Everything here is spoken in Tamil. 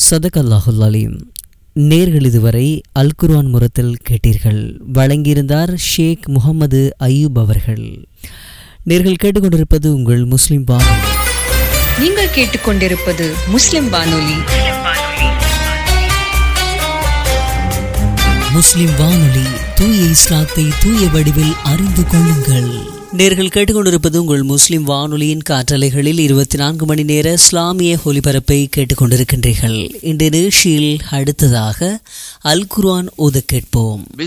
சதக் அல்லாஹுல் அலீம் நேர்கள் இதுவரை அல் குர்ஆன் முரத்தில் கேட்டீர்கள் வழங்கியிருந்தார் ஷேக் முகமது அய்யூப் அவர்கள் நேர்கள் கேட்டுக்கொண்டிருப்பது உங்கள் முஸ்லிம் வானொலி நீங்கள் கேட்டுக்கொண்டிருப்பது முஸ்லிம் வானொலி முஸ்லிம் வானொலி தூய இஸ்லாத்தை தூய வடிவில் அறிந்து கொள்ளுங்கள் நேர்கள் கேட்டுக்கொண்டிருப்பது உங்கள் முஸ்லிம் வானொலியின் காற்றலைகளில் இருபத்தி நான்கு மணி நேர இஸ்லாமிய ஒலிபரப்பை கேட்டுக்கொண்டிருக்கின்றீர்கள் இன்றைய நிகழ்ச்சியில் அடுத்ததாக அல் குர்ஆன் ஓத கேட்போம்